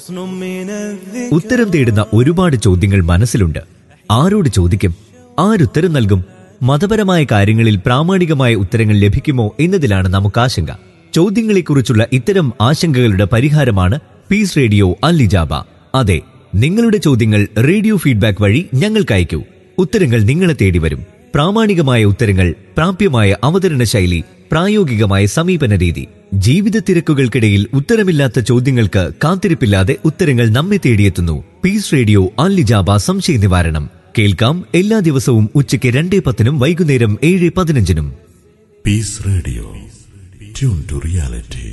ഉത്തരം തേടുന്ന ഒരുപാട് ചോദ്യങ്ങൾ മനസ്സിലുണ്ട് ആരോട് ചോദിക്കും ആരുത്തരം നൽകും മതപരമായ കാര്യങ്ങളിൽ പ്രാമാണികമായ ഉത്തരങ്ങൾ ലഭിക്കുമോ എന്നതിലാണ് നമുക്ക് ആശങ്ക ചോദ്യങ്ങളെക്കുറിച്ചുള്ള ഇത്തരം ആശങ്കകളുടെ പരിഹാരമാണ് പീസ് റേഡിയോ അല്ലിജാബ അതെ നിങ്ങളുടെ ചോദ്യങ്ങൾ റേഡിയോ ഫീഡ്ബാക്ക് വഴി ഞങ്ങൾക്ക് അയക്കൂ ഉത്തരങ്ങൾ നിങ്ങളെ തേടി വരും പ്രാമാണികമായ ഉത്തരങ്ങൾ പ്രാപ്യമായ അവതരണ ശൈലി പ്രായോഗികമായ സമീപന രീതി ജീവിത തിരക്കുകൾക്കിടയിൽ ഉത്തരമില്ലാത്ത ചോദ്യങ്ങൾക്ക് കാത്തിരിപ്പില്ലാതെ ഉത്തരങ്ങൾ നമ്മെ തേടിയെത്തുന്നു പീസ് റേഡിയോ അല്ലിജാബ സംശയ നിവാരണം കേൾക്കാം എല്ലാ ദിവസവും ഉച്ചയ്ക്ക് രണ്ടേ പത്തിനും വൈകുന്നേരം ഏഴ് പതിനഞ്ചിനും peace radio tune to reality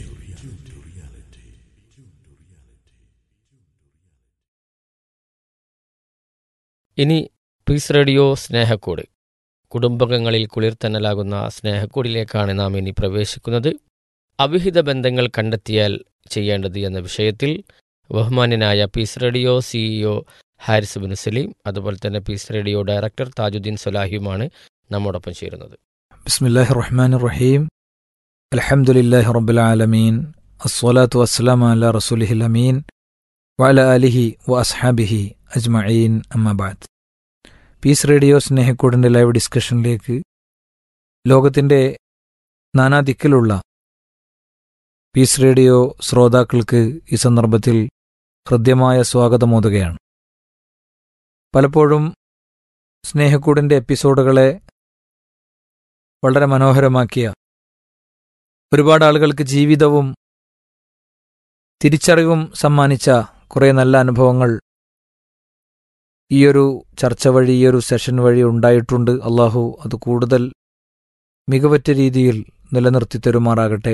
ഇനി പീസ് റേഡിയോ സ്നേഹക്കൂട് കുടുംബകങ്ങളിൽ കുളിർത്തന്നലാകുന്ന സ്നേഹക്കൂടിലേക്കാണ് നാം ഇനി പ്രവേശിക്കുന്നത് അവിഹിത ബന്ധങ്ങൾ കണ്ടെത്തിയാൽ ചെയ്യേണ്ടത് എന്ന വിഷയത്തിൽ ബഹുമാന്യനായ peace radio CEO Haris bin Salim അതുപോലെ തന്നെ പീസ് റേഡിയോ ഡയറക്ടർ താജുദ്ദീൻ സലാഹിയുമാണ് നമ്മോടൊപ്പം ചേരുന്നത് بسم الله الرحمن الرحيم الحمد لله رب العالمين الصلاة والسلام على رسوله الأمين وعلى آله وأصحابه أجمعين أما بعد പീസ് റേഡിയോ സ്നേഹക്കൂടിൻ്റെ ലൈവ് ഡിസ്കഷനിലേക്ക് ലോകത്തിൻ്റെ നാനാദിക്കിലുള്ള പീസ് റേഡിയോ ശ്രോതാക്കൾക്ക് ഈ സന്ദർഭത്തിൽ ഹൃദ്യമായ സ്വാഗതമോതുകയാണ് പലപ്പോഴും സ്നേഹക്കൂടിൻ്റെ എപ്പിസോഡുകളെ വളരെ മനോഹരമാക്കിയ ഒരുപാട് ആളുകൾക്ക് ജീവിതവും തിരിച്ചറിവും സമ്മാനിച്ച കുറേ നല്ല അനുഭവങ്ങൾ ഈയൊരു ചർച്ച വഴി ഈയൊരു സെഷൻ വഴി ഉണ്ടായിട്ടുണ്ട് അള്ളാഹു അത് കൂടുതൽ മികവറ്റ രീതിയിൽ നിലനിർത്തി തരുമാറാകട്ടെ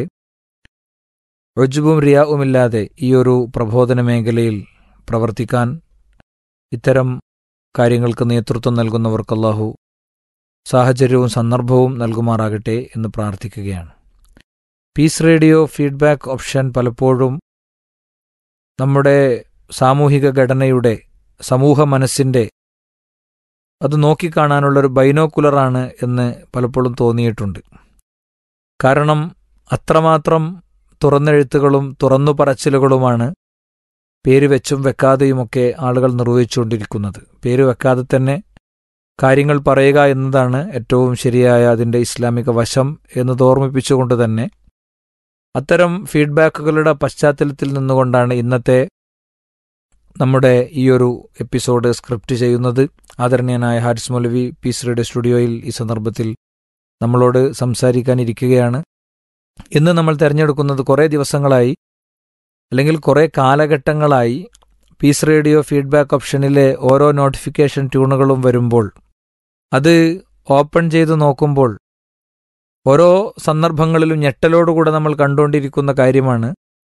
റുജുബും റിയാവുമില്ലാതെ ഈയൊരു പ്രബോധന മേഖലയിൽ പ്രവർത്തിക്കാൻ ഇത്തരം കാര്യങ്ങൾക്ക് നേതൃത്വം നൽകുന്നവർക്ക് അള്ളാഹു സാഹചര്യവും സന്ദർഭവും നൽകുമാറാകട്ടെ എന്ന് പ്രാർത്ഥിക്കുകയാണ് പീസ് റേഡിയോ ഫീഡ്ബാക്ക് ഓപ്ഷൻ പലപ്പോഴും നമ്മുടെ സാമൂഹിക ഘടനയുടെ സമൂഹ മനസ്സിൻ്റെ അത് നോക്കിക്കാണാനുള്ളൊരു ബൈനോക്കുലറാണ് എന്ന് പലപ്പോഴും തോന്നിയിട്ടുണ്ട് കാരണം അത്രമാത്രം തുറന്നെഴുത്തുകളും തുറന്നു പറച്ചിലുകളുമാണ് പേര് വെച്ചും വെക്കാതെയുമൊക്കെ ആളുകൾ നിർവഹിച്ചുകൊണ്ടിരിക്കുന്നത് പേര് വെക്കാതെ തന്നെ കാര്യങ്ങൾ പറയുക എന്നതാണ് ഏറ്റവും ശരിയായ അതിൻ്റെ ഇസ്ലാമിക വശം എന്ന് ഓർമ്മിപ്പിച്ചുകൊണ്ട് തന്നെ അത്തരം ഫീഡ്ബാക്കുകളുടെ പശ്ചാത്തലത്തിൽ നിന്നുകൊണ്ടാണ് ഇന്നത്തെ നമ്മുടെ ഈ ഒരു എപ്പിസോഡ് സ്ക്രിപ്റ്റ് ചെയ്യുന്നത് ആദരണീയനായ ഹാരിസ് മൗലവി പീസ് റേഡിയോ സ്റ്റുഡിയോയിൽ ഈ സന്ദർഭത്തിൽ നമ്മളോട് സംസാരിക്കാനിരിക്കുകയാണ് ഇന്ന് നമ്മൾ തിരഞ്ഞെടുക്കുന്നത് കുറേ ദിവസങ്ങളായി അല്ലെങ്കിൽ കുറേ കാലഘട്ടങ്ങളായി പീസ് റേഡിയോ ഫീഡ്ബാക്ക് ഓപ്ഷനിലെ ഓരോ നോട്ടിഫിക്കേഷൻ ട്യൂണുകളും വരുമ്പോൾ അത് ഓപ്പൺ ചെയ്ത് നോക്കുമ്പോൾ ഓരോ സന്ദർഭങ്ങളിലും ഞെട്ടലോടുകൂടെ നമ്മൾ കണ്ടുകൊണ്ടിരിക്കുന്ന കാര്യമാണ്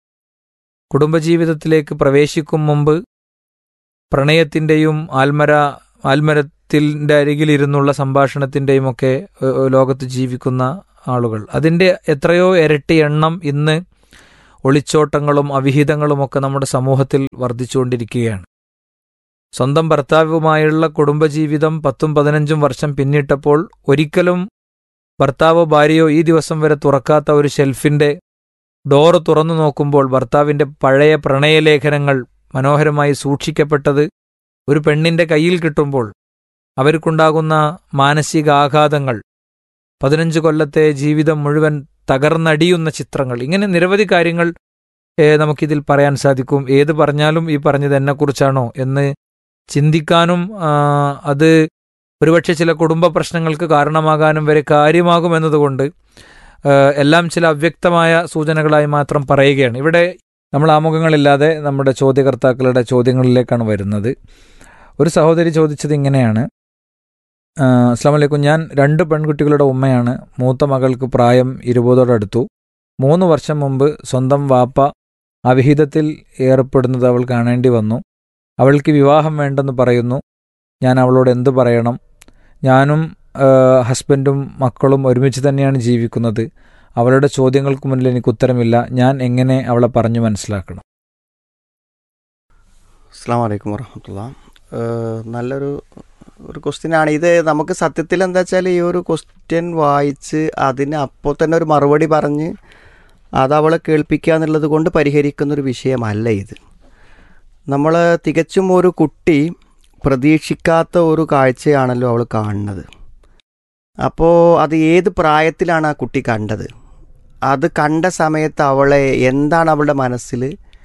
കുടുംബജീവിതത്തിലേക്ക് പ്രവേശിക്കും മുമ്പ് പ്രണയത്തിൻ്റെയും ആൽമര ആൽമരത്തിൻ്റെ അരികിലിരുന്നുള്ള സംഭാഷണത്തിൻ്റെയും ഒക്കെ ഏഹ്, ലോകത്ത് ജീവിക്കുന്ന ആളുകൾ അതിൻ്റെ എത്രയോ ഇരട്ടി എണ്ണം ഇന്ന് ഒളിച്ചോട്ടങ്ങളും അവിഹിതങ്ങളുമൊക്കെ നമ്മുടെ സമൂഹത്തിൽ വർദ്ധിച്ചുകൊണ്ടിരിക്കുകയാണ് സ്വന്തം ഭർത്താവുമായുള്ള കുടുംബജീവിതം പത്തും പതിനഞ്ചും വർഷം പിന്നിട്ടപ്പോൾ ഒരിക്കലും ഭർത്താവോ ഭാര്യയോ ഈ ദിവസം വരെ തുറക്കാത്ത ഒരു ഷെൽഫിന്റെ ഡോറ് തുറന്നു നോക്കുമ്പോൾ ഭർത്താവിന്റെ പഴയ പ്രണയലേഖനങ്ങൾ മനോഹരമായി സൂക്ഷിക്കപ്പെട്ടത് ഒരു പെണ്ണിന്റെ കയ്യിൽ കിട്ടുമ്പോൾ അവർക്കുണ്ടാകുന്ന മാനസിക ആഘാതങ്ങൾ പതിനഞ്ച് കൊല്ലത്തെ ജീവിതം മുഴുവൻ തകർന്നടിയുന്ന ചിത്രങ്ങൾ ഇങ്ങനെ നിരവധി കാര്യങ്ങൾ ഏ, നമുക്കിതിൽ പറയാൻ സാധിക്കും ഏത് പറഞ്ഞാലും ഈ പറഞ്ഞത് എന്നെക്കുറിച്ചാണോ എന്ന് ചിന്തിക്കാനും ആ, അത് ഒരുപക്ഷെ ചില കുടുംബ പ്രശ്നങ്ങൾക്ക് കാരണമാകാനും വരെ കാര്യമാകുമെന്നതുകൊണ്ട് ആ, എല്ലാം ചില അവ്യക്തമായ സൂചനകളായി മാത്രം പറയുകയാണ് ഇവിടെ നമ്മൾ ആമുഖങ്ങളില്ലാതെ നമ്മുടെ ചോദ്യകർത്താക്കളുടെ ചോദ്യങ്ങളിലേക്കാണ് വരുന്നത് ഒരു സഹോദരി ചോദിച്ചത് ഇങ്ങനെയാണ് ആ, അസ്ലാം വലൈക്കും ഞാൻ രണ്ട് പെൺകുട്ടികളുടെ ഉമ്മയാണ് മൂത്ത മകൾക്ക് പ്രായം ഇരുപതോടടുത്തു മൂന്ന് വർഷം മുമ്പ് സ്വന്തം വാപ്പ അവിഹിതത്തിൽ ഏർപ്പെടുന്നത് അവൾ കാണേണ്ടി വന്നു അവൾക്ക് വിവാഹം വേണ്ടെന്ന് പറയുന്നു ഞാൻ അവളോട് എന്തു പറയണം ഞാനും ആ, ഹസ്ബൻഡും മക്കളും ഒരുമിച്ച് തന്നെയാണ് ജീവിക്കുന്നത് അവളുടെ ചോദ്യങ്ങൾക്ക് മുന്നിൽ എനിക്ക് ഉത്തരമില്ല ഞാൻ എങ്ങനെ അവളെ പറഞ്ഞു മനസ്സിലാക്കണം അസ്സാം വലൈക്കും വറഹമത്തുള്ള നല്ലൊരു ഒരു ക്വസ്റ്റ്യൻ ആണ് ഇത് നമുക്ക് സത്യത്തിൽ എന്താ വെച്ചാൽ ഈ ഒരു ക്വസ്റ്റ്യൻ വായിച്ച് അതിന് അപ്പോൾ തന്നെ ഒരു മറുപടി പറഞ്ഞ് അത് അവളെ കേൾപ്പിക്കുക എന്നുള്ളത് കൊണ്ട് പരിഹരിക്കുന്ന ഒരു വിഷയമല്ല ഇത് നമ്മൾ തികച്ചും ഒരു കുട്ടി പ്രതീക്ഷിക്കാത്ത ഒരു കാഴ്ചയാണല്ലോ അവൾ കാണുന്നത് അപ്പോൾ അത് ഏത് പ്രായത്തിലാണ് ആ കുട്ടി കണ്ടത് അത് കണ്ട സമയത്ത് അവളെ എന്താണ് അവളുടെ മനസ്സിൽ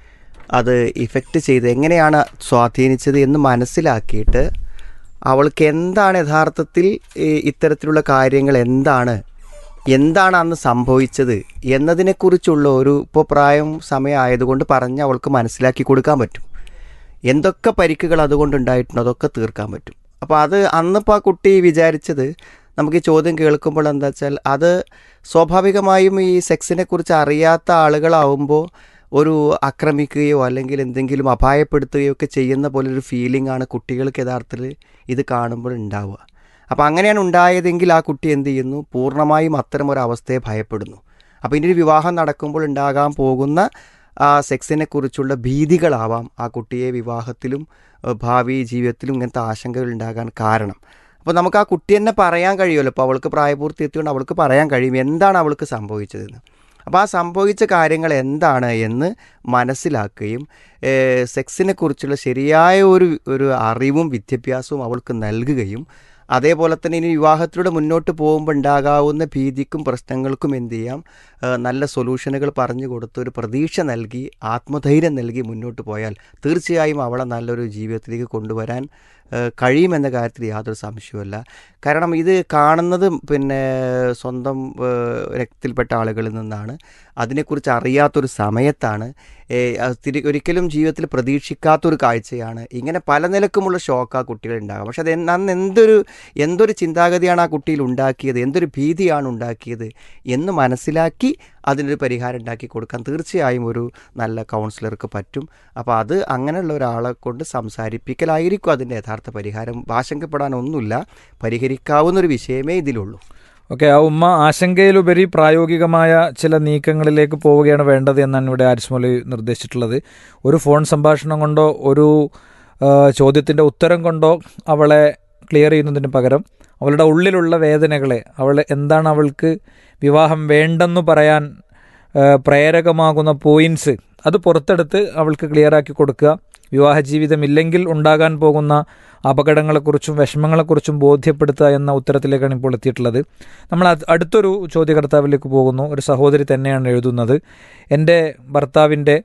അത് ഇഫക്റ്റ് ചെയ്ത് എങ്ങനെയാണ് സ്വാധീനിച്ചത് എന്ന് മനസ്സിലാക്കിയിട്ട് അവൾക്ക് എന്താണ് യഥാർത്ഥത്തിൽ ഈ ഇത്തരത്തിലുള്ള കാര്യങ്ങൾ എന്താണ് എന്താണ് അന്ന് സംഭവിച്ചത് എന്നതിനെക്കുറിച്ചുള്ള ഒരു ഇപ്പോൾ പ്രായം സമയമായതുകൊണ്ട് പറഞ്ഞ് അവൾക്ക് മനസ്സിലാക്കി കൊടുക്കാൻ പറ്റും എന്തൊക്കെ പരിക്കുകൾ അതുകൊണ്ട് ഉണ്ടായിട്ടുണ്ടോ അതൊക്കെ തീർക്കാൻ പറ്റും അപ്പോൾ അത് അന്നിപ്പോൾ ആ കുട്ടി വിചാരിച്ചത് നമുക്ക് ഈ ചോദ്യം കേൾക്കുമ്പോൾ എന്താ വെച്ചാൽ അത് സ്വാഭാവികമായും ഈ സെക്സിനെ കുറിച്ച് അറിയാത്ത ആളുകളാവുമ്പോൾ ഒരു ആക്രമിക്കുകയോ അല്ലെങ്കിൽ എന്തെങ്കിലും അപായപ്പെടുത്തുകയോ ഒക്കെ ചെയ്യുന്ന പോലെ ഒരു ഫീലിംഗ് ആണ് കുട്ടികൾക്ക് യഥാർത്ഥത്തിൽ ഇത് കാണുമ്പോൾ ഉണ്ടാവുക അപ്പോൾ അങ്ങനെയാണ് ഉണ്ടായതെങ്കിൽ ആ കുട്ടി എന്ത് ചെയ്യുന്നു പൂർണ്ണമായും അത്തരം ഒരു അവസ്ഥയെ ഭയപ്പെടുന്നു അപ്പോൾ ഇനി ഒരു വിവാഹം നടക്കുമ്പോൾ ഉണ്ടാകാൻ പോകുന്ന ആ സെക്സിനെ കുറിച്ചുള്ള ഭീതികളാവാം ആ കുട്ടിയെ വിവാഹത്തിലും ഏഹ് ഭാവി ജീവിതത്തിലും ഇങ്ങനത്തെ ആശങ്കകൾ ഉണ്ടാകാൻ കാരണം അപ്പോൾ നമുക്ക് ആ കുട്ടി തന്നെ പറയാൻ കഴിയുമല്ലോ ഇപ്പോൾ അവൾക്ക് പ്രായപൂർത്തി എത്തിയോണ്ട് അവൾക്ക് പറയാൻ കഴിയും എന്താണ് അവൾക്ക് സംഭവിച്ചതെന്ന് അപ്പോൾ ആ സംഭവിച്ച കാര്യങ്ങൾ എന്താണ് എന്ന് മനസ്സിലാക്കുകയും ഏഹ് സെക്സിനെ കുറിച്ചുള്ള ശരിയായ ഒരു ഒരു അറിവും വിദ്യാഭ്യാസവും അവൾക്ക് നൽകുകയും അതേപോലെ തന്നെ ഇനി വിവാഹത്തിലൂടെ മുന്നോട്ട് പോകുമ്പോൾ ഉണ്ടാകാവുന്ന ഭീതിക്കും പ്രശ്നങ്ങൾക്കും എന്ത് ചെയ്യാം ഏഹ് നല്ല സൊല്യൂഷനുകൾ പറഞ്ഞു കൊടുത്ത് ഒരു പ്രതീക്ഷ നൽകി ആത്മധൈര്യം നൽകി മുന്നോട്ട് പോയാൽ തീർച്ചയായും അവളെ നല്ലൊരു ജീവിതത്തിലേക്ക് കൊണ്ടുവരാൻ ഏഹ് കഴിയുമെന്ന കാര്യത്തിൽ യാതൊരു സംശയവുമല്ല കാരണം ഇത് കാണുന്നത് പിന്നെ സ്വന്തം ഏഹ് രക്തത്തിൽപ്പെട്ട ആളുകളിൽ നിന്നാണ് അതിനെക്കുറിച്ച് അറിയാത്തൊരു സമയത്താണ് ഏഹ് അത് തിരി ഒരിക്കലും ജീവിതത്തിൽ പ്രതീക്ഷിക്കാത്തൊരു കാഴ്ചയാണ് ഇങ്ങനെ പല നിലക്കുമുള്ള ഷോക്ക് ആ കുട്ടികൾ ഉണ്ടാകാം പക്ഷെ അത് എന്ന് അന്ന് എന്തൊരു എന്തൊരു ചിന്താഗതിയാണ് ആ കുട്ടിയിൽ ഉണ്ടാക്കിയത് എന്തൊരു ഭീതിയാണ് ഉണ്ടാക്കിയത് എന്ന് മനസ്സിലാക്കി അതിനൊരു പരിഹാരം ഉണ്ടാക്കി കൊടുക്കാൻ തീർച്ചയായും ഒരു നല്ല കൗൺസിലർക്ക് പറ്റും അപ്പോൾ അത് അങ്ങനെയുള്ള ഒരാളെ കൊണ്ട് സംസാരിപ്പിക്കലായിരിക്കും അതിൻ്റെ യഥാർത്ഥ പരിഹാരം ആശങ്കപ്പെടാനൊന്നുമില്ല പരിഹരിക്കാവുന്ന ഒരു വിഷയമേ ഇതിലുള്ളൂ ഓക്കെ ആ ഉമ്മ ആശങ്കയിലുപരി പ്രായോഗികമായ ചില നീക്കങ്ങളിലേക്ക് പോവുകയാണ് വേണ്ടത് എന്നാണ് ഇവിടെ ആരിസ്മൊലി നിർദ്ദേശിച്ചിട്ടുള്ളത് ഒരു ഫോൺ സംഭാഷണം കൊണ്ടോ ഒരു ആ, ചോദ്യത്തിൻ്റെ ഉത്തരം കൊണ്ടോ അവളെ ക്ലിയർ ചെയ്യുന്നതിന് പകരം അവളുടെ ഉള്ളിലുള്ള വേദനകളെ അവൾ എന്താണ് അവൾക്ക് വിവാഹം വേണ്ടെന്ന് പറയാൻ ആ, പ്രേരകമാകുന്ന പോയിന്റ്സ് അത് പുറത്തെടുത്ത് അവൾക്ക് ക്ലിയറാക്കി കൊടുക്കുക വിവാഹ ജീവിതമില്ലെങ്കിൽ ഉണ്ടാകാൻ പോകുന്ന അപകടങ്ങളെക്കുറിച്ചും വിഷമങ്ങളെക്കുറിച്ചും ബോധ്യപ്പെടുത്തുക എന്ന ഉത്തരത്തിലേക്കാണ് ഇപ്പോൾ എത്തിയിട്ടുള്ളത് നമ്മൾ അത് അടുത്തൊരു ചോദ്യകർത്താവിലേക്ക് പോകുന്നു ഒരു സഹോദരി തന്നെയാണ് എഴുതുന്നത് എൻ്റെ ഭർത്താവിൻ്റെ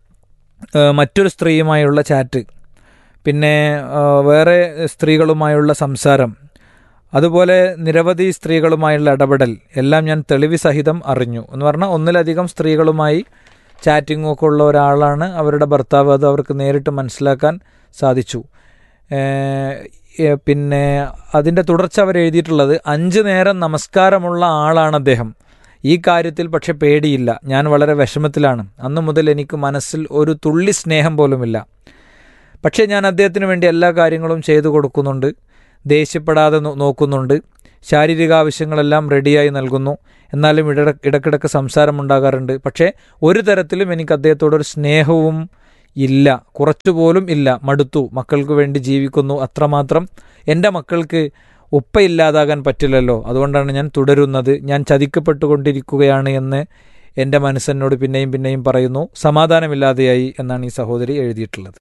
ഏഹ്, മറ്റൊരു സ്ത്രീയുമായുള്ള ചാറ്റ് പിന്നെ ഏഹ്, വേറെ സ്ത്രീകളുമായുള്ള സംസാരം അതുപോലെ നിരവധി സ്ത്രീകളുമായുള്ള ഇടപെടൽ എല്ലാം ഞാൻ തെളിവ് സഹിതം അറിഞ്ഞു എന്ന് പറഞ്ഞാൽ ഒന്നിലധികം സ്ത്രീകളുമായി ചാറ്റിംഗ് ഒക്കെ ഉള്ള ഒരാളാണ് അവരുടെ ഭർത്താവ് അത് അവർക്ക് നേരിട്ട് മനസ്സിലാക്കാൻ സാധിച്ചു ഏഹ്, ഏഹ്, പിന്നെ അതിൻ്റെ തുടർച്ച അവർ എഴുതിയിട്ടുള്ളത് അഞ്ച് നേരം നമസ്കാരമുള്ള ആളാണ് അദ്ദേഹം ഈ കാര്യത്തിൽ പക്ഷെ പേടിയില്ല ഞാൻ വളരെ വിഷമത്തിലാണ് അന്നു മുതൽ എനിക്ക് മനസ്സിൽ ഒരു തുള്ളി സ്നേഹം പോലുമില്ല പക്ഷേ ഞാൻ അദ്ദേഹത്തിന് വേണ്ടി എല്ലാ കാര്യങ്ങളും ചെയ്തു കൊടുക്കുന്നുണ്ട് ദേഷ്യപ്പെടാതെ നോ- നോക്കുന്നുണ്ട് ശാരീരിക ആവശ്യങ്ങളെല്ലാം റെഡിയായി നൽകുന്നു എന്നാലും ഇട ഇടക്കിടക്ക് സംസാരമുണ്ടാകാറുണ്ട് പക്ഷേ ഒരു തരത്തിലും എനിക്ക് അദ്ദേഹത്തോടൊരു സ്നേഹവും ഇല്ല കുറച്ചുപോലും ഇല്ല മടുത്തു മക്കൾക്ക് വേണ്ടി ജീവിക്കുന്നു അത്രമാത്രം എൻ്റെ മക്കൾക്ക് ഉപ്പയില്ലാതാകാൻ പറ്റില്ലല്ലോ അതുകൊണ്ടാണ് ഞാൻ തുടരുന്നത് ഞാൻ ചതിക്കപ്പെട്ടുകൊണ്ടിരിക്കുകയാണ് എന്ന് എൻ്റെ മനസ്സെന്നോട് പിന്നെയും പിന്നെയും പറയുന്നു സമാധാനമില്ലാതെയായി എന്നാണ് ഈ സഹോദരി എഴുതിയിട്ടുള്ളത്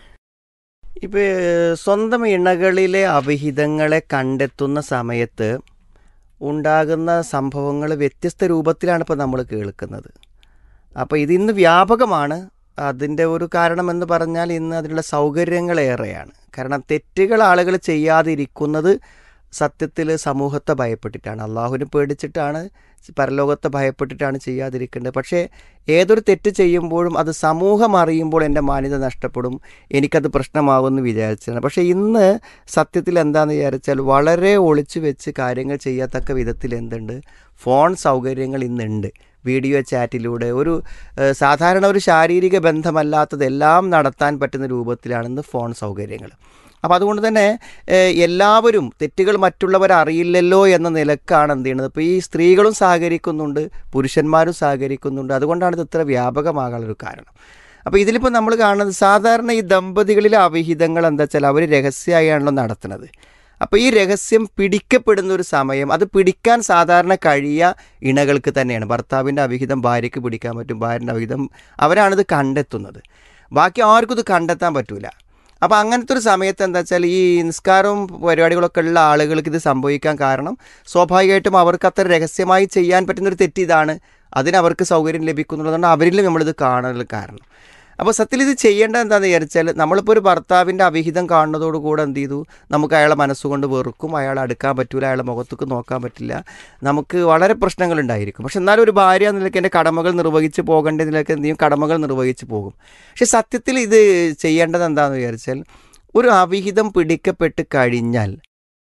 ഇപ്പോൾ സ്വന്തം ഇണകളിലെ അവിഹിതങ്ങളെ കണ്ടെത്തുന്ന സമയത്ത് ഉണ്ടാകുന്ന സംഭവങ്ങൾ വ്യത്യസ്ത രൂപത്തിലാണ് ഇപ്പോൾ നമ്മൾ കേൾക്കുന്നത് അപ്പോൾ ഇത് ഇന്ന് വ്യാപകമാണ് അതിൻ്റെ ഒരു കാരണമെന്ന് പറഞ്ഞാൽ ഇന്ന് അതിനുള്ള സൗകര്യങ്ങളേറെയാണ് കാരണം തെറ്റുകൾ ആളുകൾ ചെയ്യാതിരിക്കുന്നത് സത്യത്തിൽ സമൂഹത്തെ ഭയപ്പെട്ടിട്ടാണ് അള്ളാഹുവിനെ പേടിച്ചിട്ടാണ് പരലോകത്തെ ഭയപ്പെട്ടിട്ടാണ് ചെയ്യാതിരിക്കേണ്ടത് പക്ഷേ ഏതൊരു തെറ്റ് ചെയ്യുമ്പോഴും അത് സമൂഹം അറിയുമ്പോൾ എൻ്റെ മാന്യത നഷ്ടപ്പെടും എനിക്കത് പ്രശ്നമാകുമെന്ന് വിചാരിച്ചതാണ് പക്ഷേ ഇന്ന് സത്യത്തിൽ എന്താണെന്ന് വിചാരിച്ചാൽ വളരെ ഒളിച്ചു വെച്ച് കാര്യങ്ങൾ ചെയ്യത്തക്ക വിധത്തിൽ എന്തുണ്ട് ഫോൺ സൗകര്യങ്ങൾ ഇന്നുണ്ട് വീഡിയോ ചാറ്റിലൂടെ ഒരു ഏഹ്, സാധാരണ ഒരു ശാരീരിക ബന്ധമല്ലാത്തതെല്ലാം നടത്താൻ പറ്റുന്ന രൂപത്തിലാണ് ഇന്ന് ഫോൺ സൗകര്യങ്ങൾ അപ്പോൾ അതുകൊണ്ട് തന്നെ ഏഹ്, എല്ലാവരും തെറ്റുകൾ മറ്റുള്ളവർ അറിയില്ലല്ലോ എന്ന നിലക്കാണ് എന്ത് ചെയ്യുന്നത് ഇപ്പോൾ ഈ സ്ത്രീകളും സഹകരിക്കുന്നുണ്ട് പുരുഷന്മാരും സഹകരിക്കുന്നുണ്ട് അതുകൊണ്ടാണ് ഇത് ഇത്ര വ്യാപകമാകാനുള്ളൊരു കാരണം അപ്പോൾ ഇതിലിപ്പോൾ നമ്മൾ കാണുന്നത് സാധാരണ ഈ ദമ്പതികളിലെ അവിഹിതങ്ങൾ എന്താ വെച്ചാൽ അവർ രഹസ്യമായാണല്ലോ നടത്തുന്നത് അപ്പോൾ ഈ രഹസ്യം പിടിക്കപ്പെടുന്ന ഒരു സമയം അത് പിടിക്കാൻ സാധാരണ കഴിയുക ഇണകൾക്ക് തന്നെയാണ് ഭർത്താവിൻ്റെ അവിഹിതം ഭാര്യയ്ക്ക് പിടിക്കാൻ പറ്റും ഭാര്യൻ്റെ അവിഹിതം അവരാണിത് കണ്ടെത്തുന്നത് ബാക്കി ആർക്കും ഇത് കണ്ടെത്താൻ പറ്റൂല അപ്പോൾ അങ്ങനത്തെ ഒരു സമയത്ത് എന്താ വെച്ചാൽ ഈ നിസ്കാരവും പരിപാടികളൊക്കെ ഉള്ള ആളുകൾക്ക് ഇത് സംഭവിക്കാൻ കാരണം സ്വാഭാവികമായിട്ടും അവർക്ക് അത്ര രഹസ്യമായി ചെയ്യാൻ പറ്റുന്നൊരു തെറ്റ് ഇതാണ് അതിന് അവർക്ക് സൗകര്യം ലഭിക്കുന്നുള്ളതുകൊണ്ട് അവരിലും നമ്മളിത് കാണൽ കാരണം അപ്പോൾ സത്യത്തിൽ ഇത് ചെയ്യേണ്ടത് എന്താണെന്ന് വിചാരിച്ചാൽ നമ്മളിപ്പോൾ ഒരു ഭർത്താവിൻ്റെ അവിഹിതം കാണുന്നതോടുകൂടെ എന്ത് ചെയ്തു നമുക്ക് അയാളെ മനസ്സുകൊണ്ട് വെറുക്കും അയാളെ അടുക്കാൻ പറ്റില്ല അയാളെ മുഖത്തേക്ക് നോക്കാൻ പറ്റില്ല നമുക്ക് വളരെ പ്രശ്നങ്ങളുണ്ടായിരിക്കും പക്ഷെ എന്നാലും ഒരു ഭാര്യ എന്ന നിലയ്ക്ക് എൻ്റെ കടമകൾ നിർവഹിച്ച് പോകേണ്ട നിലയ്ക്ക് എന്ത് ചെയ്യും കടമകൾ നിർവഹിച്ച് പോകും പക്ഷെ സത്യത്തിൽ ഇത് ചെയ്യേണ്ടത് എന്താണെന്ന് വിചാരിച്ചാൽ ഒരു അവിഹിതം പിടിക്കപ്പെട്ട് കഴിഞ്ഞാൽ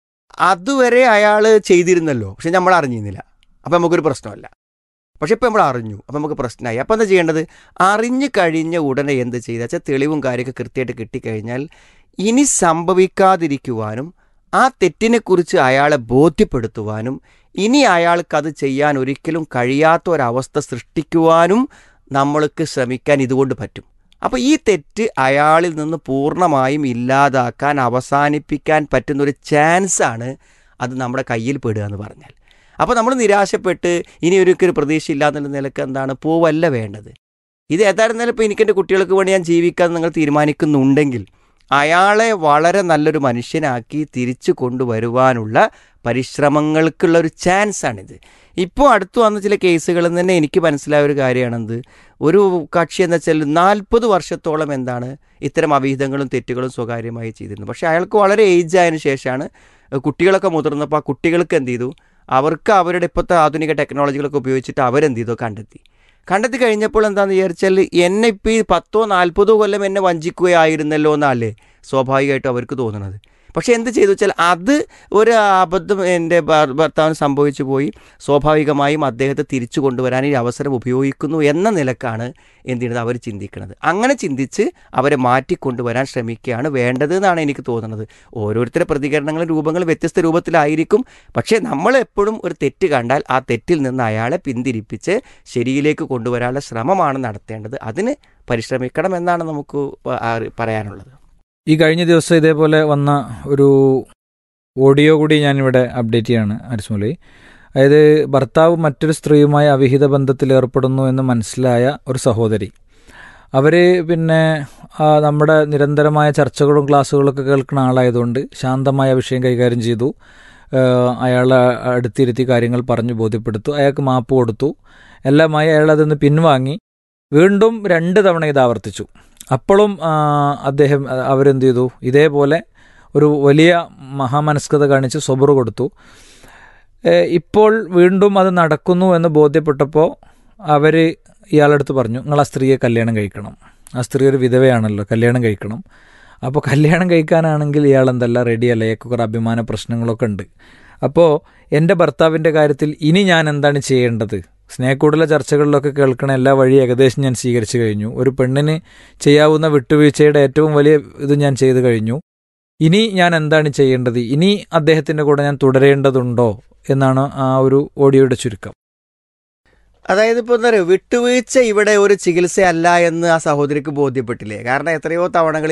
അതുവരെ അയാൾ ചെയ്തിരുന്നല്ലോ പക്ഷെ നമ്മൾ അറിഞ്ഞിരുന്നില്ല അപ്പം നമുക്കൊരു പ്രശ്നമല്ല പക്ഷെ ഇപ്പം നമ്മൾ അറിഞ്ഞു അപ്പം നമുക്ക് പ്രശ്നമായി അപ്പം എന്താ ചെയ്യേണ്ടത് അറിഞ്ഞു കഴിഞ്ഞ ഉടനെ എന്ത് ചെയ്താൽ വെച്ചാൽ തെളിവും കാര്യമൊക്കെ കൃത്യമായിട്ട് കിട്ടിക്കഴിഞ്ഞാൽ ഇനി സംഭവിക്കാതിരിക്കുവാനും ആ തെറ്റിനെക്കുറിച്ച് അയാളെ ബോധ്യപ്പെടുത്തുവാനും ഇനി അയാൾക്കത് ചെയ്യാൻ ഒരിക്കലും കഴിയാത്ത ഒരവസ്ഥ സൃഷ്ടിക്കുവാനും നമ്മൾക്ക് ശ്രമിക്കാൻ ഇതുകൊണ്ട് പറ്റും അപ്പോൾ ഈ തെറ്റ് അയാളിൽ നിന്ന് പൂർണ്ണമായും ഇല്ലാതാക്കാൻ അവസാനിപ്പിക്കാൻ പറ്റുന്നൊരു ചാൻസാണ് അത് നമ്മുടെ കയ്യിൽ പെടുക എന്ന് പറഞ്ഞാൽ അപ്പോൾ നമ്മൾ നിരാശപ്പെട്ട് ഇനി ഒരിക്കലും പ്രതീക്ഷയില്ല എന്നുള്ള നിലക്ക് എന്താണ് പോവല്ല വേണ്ടത് ഇത് ഏതായിരുന്നാലും ഇപ്പോൾ എനിക്ക് എൻ്റെ കുട്ടികൾക്ക് വേണ്ടി ഞാൻ ജീവിക്കാൻ നിങ്ങൾ തീരുമാനിക്കുന്നുണ്ടെങ്കിൽ അയാളെ വളരെ നല്ലൊരു മനുഷ്യനാക്കി തിരിച്ചു കൊണ്ടുവരുവാനുള്ള പരിശ്രമങ്ങൾക്കുള്ള ഒരു ചാൻസാണിത് ഇപ്പോൾ അടുത്ത് വന്ന ചില കേസുകളിൽ നിന്ന് തന്നെ എനിക്ക് മനസ്സിലായ ഒരു കാര്യമാണെന്ത് ഒരു കക്ഷി എന്ന് വെച്ചാൽ നാൽപ്പത് വർഷത്തോളം എന്താണ് ഇത്തരം അവിഹിതങ്ങളും തെറ്റുകളും സ്വകാര്യമായി ചെയ്തിരുന്നു പക്ഷേ അയാൾക്ക് വളരെ ഏജ് ആയതിനു ശേഷമാണ് കുട്ടികളൊക്കെ മുതിർന്നപ്പോൾ ആ കുട്ടികൾക്ക് എന്ത് ചെയ്തു അവർക്ക് അവരുടെ ഇപ്പോഴത്തെ ആധുനിക ടെക്നോളജികളൊക്കെ ഉപയോഗിച്ചിട്ട് അവരെന്ത് ചെയ്തു കണ്ടെത്തി കണ്ടെത്തി കഴിഞ്ഞപ്പോൾ എന്താണെന്ന് വിചാരിച്ചാൽ എന്നെ ഇപ്പോൾ ഈ പത്തോ നാൽപ്പതോ കൊല്ലം എന്നെ വഞ്ചിക്കുകയായിരുന്നല്ലോ എന്നല്ലേ സ്വാഭാവികമായിട്ടും അവർക്ക് തോന്നുന്നത് പക്ഷേ എന്ത് ചെയ്തു വെച്ചാൽ അത് ഒരു അബദ്ധം എൻ്റെ ഭർ- ഭർത്താവിന് സംഭവിച്ചു പോയി സ്വാഭാവികമായും അദ്ദേഹത്തെ തിരിച്ചു കൊണ്ടുവരാൻ ഈ അവസരം ഉപയോഗിക്കുന്നു എന്ന നിലക്കാണ് എന്ത് ചെയ്യുന്നത് അവർ ചിന്തിക്കുന്നത് അങ്ങനെ ചിന്തിച്ച് അവരെ മാറ്റിക്കൊണ്ടുവരാൻ ശ്രമിക്കുകയാണ് വേണ്ടത് എന്നാണ് എനിക്ക് തോന്നുന്നത് ഓരോരുത്തരുടെ പ്രതികരണങ്ങളും രൂപങ്ങളും വ്യത്യസ്ത രൂപത്തിലായിരിക്കും പക്ഷേ നമ്മൾ എപ്പോഴും ഒരു തെറ്റ് കണ്ടാൽ ആ തെറ്റിൽ നിന്ന് അയാളെ പിന്തിരിപ്പിച്ച് ശരിയിലേക്ക് കൊണ്ടുവരാനുള്ള ശ്രമമാണ് നടത്തേണ്ടത് അതിന് പരിശ്രമിക്കണം എന്നാണ് നമുക്ക് പ- ആ- പറയാനുള്ളത് ഈ കഴിഞ്ഞ ദിവസം ഇതേപോലെ വന്ന ഒരു ഓഡിയോ കൂടി ഞാനിവിടെ അപ്ഡേറ്റ് ചെയ്യാണ് അരിസ്മലി അതായത് ഭർത്താവ് മറ്റൊരു സ്ത്രീയുമായി അവിഹിത ബന്ധത്തിൽ ഏർപ്പെടുന്നു എന്ന് മനസ്സിലായ ഒരു സഹോദരി അവർ പിന്നെ ആ, നമ്മുടെ നിരന്തരമായ ചർച്ചകളും ക്ലാസ്സുകളൊക്കെ കേൾക്കുന്ന ആളായതുകൊണ്ട് ശാന്തമായ വിഷയം കൈകാര്യം ചെയ്തു ആ, അയാളെ അടുത്തിരുത്തി കാര്യങ്ങൾ പറഞ്ഞു ബോധ്യപ്പെടുത്തു അയാൾക്ക് മാപ്പ് കൊടുത്തു എല്ലാമായി അയാൾ അതിൽ പിൻവാങ്ങി വീണ്ടും രണ്ട് തവണ ഇത് ആവർത്തിച്ചു അപ്പോഴും ആ, അദ്ദേഹം ആ, അവരെന്ത് ചെയ്തു ഇതേപോലെ ഒരു വലിയ മഹാമനസ്കത കാണിച്ച് സ്വബറ് കൊടുത്തു ഏ, ഇപ്പോൾ വീണ്ടും അത് നടക്കുന്നു എന്ന് ബോധ്യപ്പെട്ടപ്പോൾ അവർ ഇയാളടുത്ത് പറഞ്ഞു നിങ്ങൾ ആ സ്ത്രീയെ കല്യാണം കഴിക്കണം ആ സ്ത്രീ ഒരു വിധവയാണല്ലോ കല്യാണം കഴിക്കണം അപ്പോൾ കല്യാണം കഴിക്കാനാണെങ്കിൽ ഇയാൾ എന്തല്ല റെഡിയല്ല ഇയാൾക്ക് കുറേ അഭിമാന പ്രശ്നങ്ങളൊക്കെ ഉണ്ട് അപ്പോൾ എൻ്റെ ഭർത്താവിൻ്റെ കാര്യത്തിൽ ഇനി ഞാൻ എന്താണ് ചെയ്യേണ്ടത് സ്നേഹക്കൂടുതല ചർച്ചകളിലൊക്കെ കേൾക്കണ എല്ലാ വഴി ഏകദേശം ഞാൻ സ്വീകരിച്ചു കഴിഞ്ഞു ഒരു പെണ്ണിന് ചെയ്യാവുന്ന വിട്ടുവീഴ്ചയുടെ ഏറ്റവും വലിയ ഇത് ഞാൻ ചെയ്തു കഴിഞ്ഞു ഇനി ഞാൻ എന്താണ് ചെയ്യേണ്ടത് ഇനി അദ്ദേഹത്തിൻ്റെ കൂടെ ഞാൻ തുടരേണ്ടതുണ്ടോ എന്നാണ് ആ ഒരു ഓഡിയോയുടെ ചുരുക്കം അതായത് ഇപ്പോൾ എന്താ പറയുക വിട്ടുവീഴ്ച ഇവിടെ ഒരു ചികിത്സയല്ല എന്ന് ആ സഹോദരിക്ക് ബോധ്യപ്പെട്ടില്ലേ കാരണം എത്രയോ തവണകളിൽ